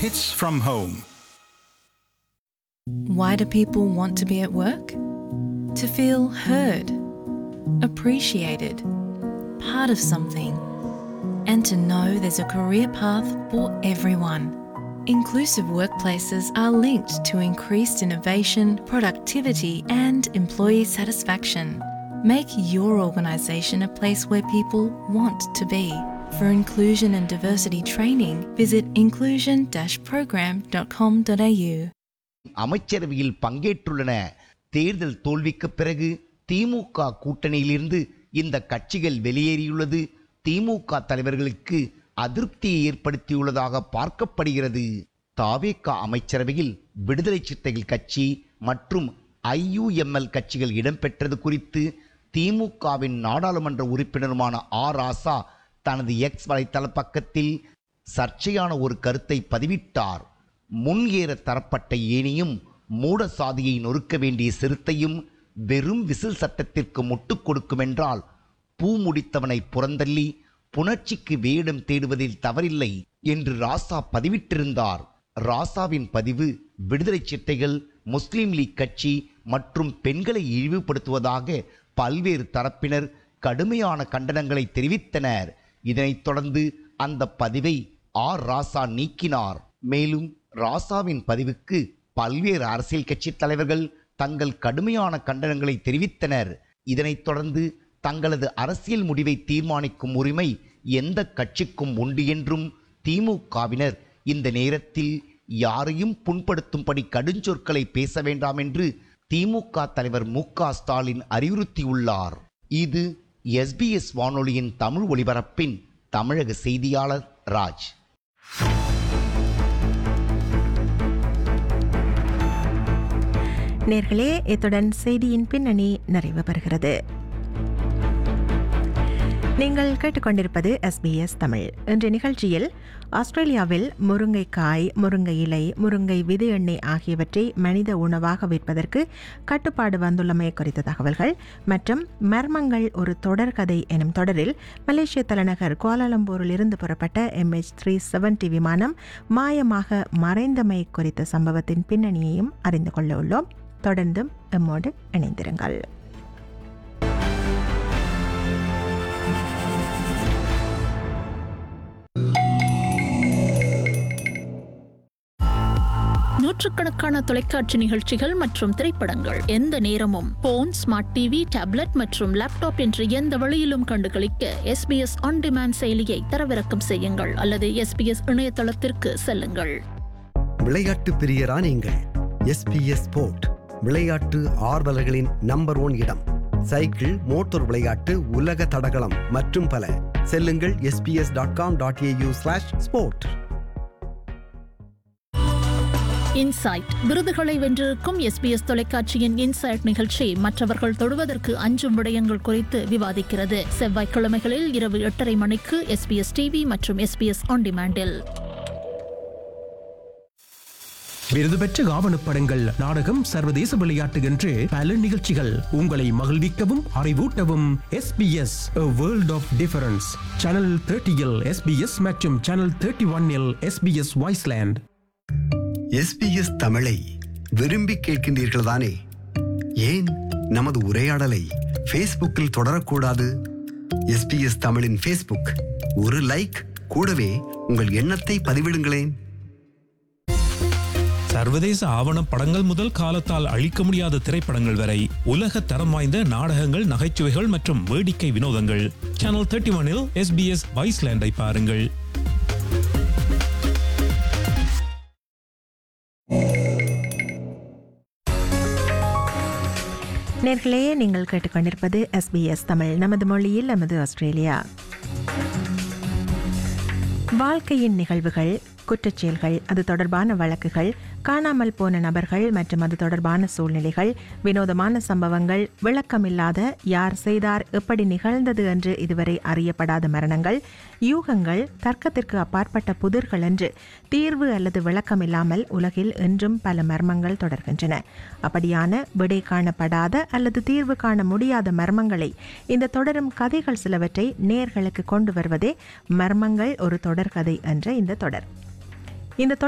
hits from home. Why do people want to be at work? To feel heard, appreciated, part of something, and to know there's a career path for everyone. Inclusive workplaces are linked to increased innovation, productivity, and employee satisfaction. Make your organisation a place where people want to be. For inclusion and diversity training, visit inclusion program.com.au. அமைச்சரவையில் பங்கேற்றுள்ளன தேர்தல் தோல்விக்குப் பிறகு திமுக கூட்டணியிலிருந்து இந்த கட்சிகள் வெளியேறியுள்ளது திமுக தலைவர்களுக்கு அதிருப்தியை ஏற்படுத்தியுள்ளதாக பார்க்கப்படுகிறது தாவேகா அமைச்சரவையில் விடுதலை சிறுத்தைகள் கட்சி மற்றும் ஐயுஎம்எல் கட்சிகள் இடம்பெற்றது குறித்து திமுகவின் நாடாளுமன்ற உறுப்பினருமான ஆர் ராசா தனது எக்ஸ் வலைத்தள பக்கத்தில் சர்ச்சையான ஒரு கருத்தை பதிவிட்டார் முன்ஏற தரப்பட்ட ஏனியும் மூட சாதியை நொறுக்க வேண்டிய சிறுத்தையும் வெறும் விசில் சட்டத்திற்கு முட்டுக் கொடுக்குமென்றால் பூ முடித்தவனை புறந்தள்ளி புணர்ச்சிக்கு வேடம் தேடுவதில் தவறில்லை என்று ராசா பதிவிட்டிருந்தார் ராசாவின் பதிவு விடுதலை சிட்டைகள் முஸ்லிம் லீக் கட்சி மற்றும் பெண்களை இழிவுபடுத்துவதாக பல்வேறு தரப்பினர் கடுமையான கண்டனங்களை தெரிவித்தனர் இதனைத் தொடர்ந்து அந்த பதிவை ஆர் ராசா நீக்கினார் மேலும் ராசாவின் பதிவுக்கு பல்வேறு அரசியல் கட்சி தலைவர்கள் தங்கள் கடுமையான கண்டனங்களை தெரிவித்தனர் இதனைத் தொடர்ந்து தங்களது அரசியல் முடிவை தீர்மானிக்கும் உரிமை எந்த கட்சிக்கும் உண்டு என்றும் திமுகவினர் இந்த நேரத்தில் யாரையும் புண்படுத்தும்படி கடுஞ்சொற்களை பேச வேண்டாம் என்று திமுக தலைவர் மு க ஸ்டாலின் அறிவுறுத்தியுள்ளார் இது எஸ்பிஎஸ் வானொலியின் தமிழ் ஒலிபரப்பின் தமிழக செய்தியாளர் ராஜ் நேர்களே இத்துடன் செய்தியின் பின்னணி நிறைவு பெறுகிறது நீங்கள் கேட்டுக்கொண்டிருப்பது எஸ்பிஎஸ் தமிழ் இன்று நிகழ்ச்சியில் ஆஸ்திரேலியாவில் முருங்கைக்காய் முருங்கை இலை முருங்கை விது எண்ணெய் ஆகியவற்றை மனித உணவாக விற்பதற்கு கட்டுப்பாடு வந்துள்ளமை குறித்த தகவல்கள் மற்றும் மர்மங்கள் ஒரு தொடர்கதை எனும் தொடரில் மலேசிய தலைநகர் கோலாலம்பூரில் இருந்து புறப்பட்ட எம்ஹெச் த்ரீ செவன்டி விமானம் மாயமாக மறைந்தமை குறித்த சம்பவத்தின் பின்னணியையும் அறிந்து கொள்ள உள்ளோம் தொடர்ந்தும் எம்மோடு இணைந்திருங்கள் நூற்றுக்கணக்கான தொலைக்காட்சி நிகழ்ச்சிகள் மற்றும் திரைப்படங்கள் எந்த நேரமும் போன் ஸ்மார்ட் டிவி டேப்லெட் மற்றும் லேப்டாப் என்ற எந்த வழியிலும் கண்டுகளிக்க எஸ்பிஎஸ் ஆன் டிமாண்ட் செயலியை தரவிறக்கம் செய்யுங்கள் அல்லது எஸ்பிஎஸ் இணையதளத்திற்கு செல்லுங்கள் விளையாட்டு பிரியரா நீங்கள் எஸ்பிஎஸ் ஸ்போர்ட் விளையாட்டு ஆர்வலர்களின் நம்பர் ஒன் இடம் சைக்கிள் மோட்டார் விளையாட்டு உலக தடகளம் மற்றும் பல செல்லுங்கள் SBS dot com dot AU slash sport insight விருதுகளை வென்றிருக்கும் எஸ்பிஎஸ் தொலைக்காட்சியின் இன்சைட் நிகழ்ச்சி மற்றவர்கள் தொடுவதற்கு அஞ்சும் விடயங்கள் குறித்து விவாதிக்கிறது செவ்வாய்க்கிழமைகளில் இரவு எட்டரை மணிக்கு எஸ்பிஎஸ் டிவி மற்றும் எஸ்பிஎஸ் ஆன் டிமாண்டில் விருது பெற்ற ஆவணப்படங்கள் நாடகம் சர்வதேச விளையாட்டு என்று பல நிகழ்ச்சிகள் உங்களை மகிழ்விக்கவும் அறிவூட்டவும் SBS world of difference channel தேர்ட்டியில் எஸ்பிஎஸ் மற்றும் சேனல் தேர்ட்டி ஒன்னில் எஸ்பிஎஸ் வாய்ஸ்லேண்ட் எஸ்பிஎஸ் தமிழை விரும்பி கேட்கின்றீர்கள் தானே ஏன் நமது உரையாடலை ஃபேஸ்புக்கில் தொடரக்கூடாது எஸ்பிஎஸ் தமிழின் ஃபேஸ்புக் ஒரு லைக் கூடவே உங்கள் எண்ணத்தை பதிவிடுங்களேன் சர்வதேச ஆவண படங்கள் முதல் காலத்தால் அழிக்க முடியாத திரைப்படங்கள் வரை உலக தரம் வாய்ந்த நாடகங்கள் நகைச்சுவைகள் மற்றும் வேடிக்கை வினோதங்கள் சேனல் தேர்ட்டி ஒனில் எஸ்பிஎஸ் வைஸ்லேண்டை பாருங்கள் நேர்களே நீங்கள் கேட்டுக்கொண்டிருப்பது எஸ்பிஎஸ் தமிழ் நமது மொழியில் நமது ஆஸ்திரேலியா வாழ்க்கையின் நிகழ்வுகள் குற்றச்செயல்கள் அது தொடர்பான வழக்குகள் காணாமல் போன நபர்கள் மற்றும் அது தொடர்பான சூழ்நிலைகள் வினோதமான சம்பவங்கள் விளக்கமில்லாத யார் செய்தார் எப்படி நிகழ்ந்தது என்று இதுவரை அறியப்படாத மரணங்கள் யூகங்கள் தர்க்கத்திற்கு அப்பாற்பட்ட புதிர்கள் என்று தீர்வு அல்லது விளக்கமில்லாமல் உலகில் இன்றும் பல மர்மங்கள் தொடர்கின்றன அப்படியான விடை காணப்படாத அல்லது தீர்வு காண முடியாத மர்மங்களை இந்த தொடரும் கதைகள் சிலவற்றை நேர்களுக்கு கொண்டு வருவதே மர்மங்கள் ஒரு தொடர்கதை என்ற இந்த தொடர் இந்த தொடர்